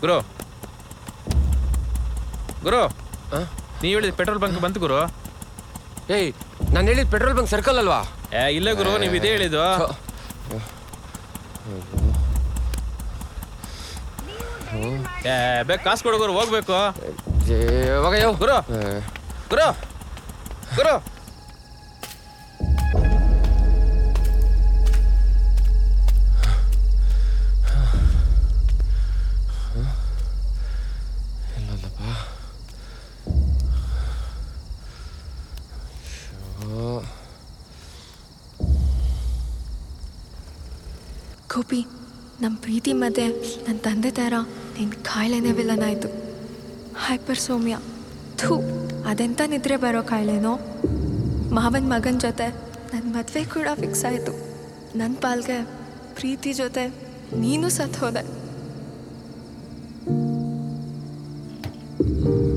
ಗುರು ಗುರು ನೀವು ಹೇಳಿದ petrol bunk ಬಂತು ಗುರು ಏಯ್ ನಾನು ಹೇಳಿದ ಪೆಟ್ರೋಲ್ ಬಂಕ್ ಸರ್ಕಲ್ ಅಲ್ವಾ ಏ ಇಲ್ಲ ಗುರು ನೀವು ಇದೇ ಹೇಳಿದ್ದು ಏ ಬೇಕು ಕಾಸು ಕೊಡು ಗುರು ಹೋಗ್ಬೇಕು ಹೋಗಯ್ಯೋ ಗುರು ಗುರು ಗುರು ಗೋಪಿ ನಮ್ಮ ಪ್ರೀತಿ ಮಧ್ಯೆ ನನ್ನ ತಂದೆ ಥರ ನಿನ್ನ ಕಾಯಿಲೆನೇ ವಿಲನ್ ಆಯಿತು ಹೈಪರ್ ಸೋಮ್ಯ ಥೂ ಅದೆಂತ ನಿದ್ರೆ ಬರೋ ಕಾಯಿಲೆನೋ ಮಾವನ ಮಗನ ಜೊತೆ ನನ್ನ ಮದುವೆ ಕೂಡ ಫಿಕ್ಸ್ ಆಯಿತು ನನ್ನ ಪಾಲ್ಗೆ ಪ್ರೀತಿ ಜೊತೆ ನೀನು ಸತ್ ಹೋದೆ